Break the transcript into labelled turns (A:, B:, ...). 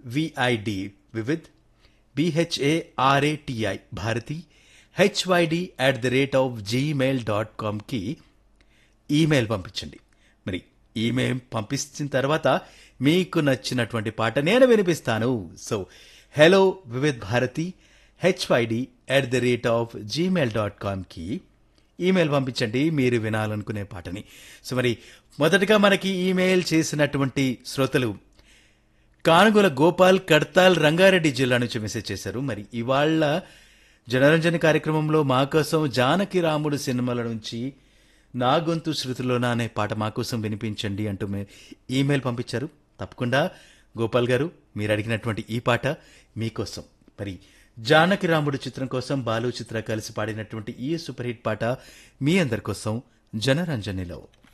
A: VID Vividh BHARATI Bharati HYD at the rate of Gmail dot కామ్కి email పంపించండి మరి email పంపించిన తర్వాత మీకు నచ్చినటువంటి పాట నేను వినిపిస్తాను so hello Vividh Bharati HYD at the rate of Gmail dot కామ్కి ఈమెయిల్ పంపించండి మీరు వినాలనుకునే పాటని సో మరి మొదటగా మనకి ఈమెయిల్ చేసినటువంటి శ్రోతలు కానుగోల గోపాల్ కడ్తాల్ రంగారెడ్డి జిల్లా నుంచి మెసేజ్ చేశారు మరి ఇవాళ జనరంజన కార్యక్రమంలో మా కోసం జానకి రాముడు సినిమాల నుంచి నా గొంతు శృతిలోన అనే పాట మా కోసం వినిపించండి అంటూ మే- ఈమెయిల్ పంపించారు తప్పకుండా గోపాల్ గారు మీరు అడిగినటువంటి ఈ పాట మీకోసం మరి జానకి రాముడు చిత్రం కోసం బాలు చిత్ర కలిసి పాడినటువంటి ఈ సూపర్ హిట్ పాట మీ అందరి కోసం జనరంజనిలో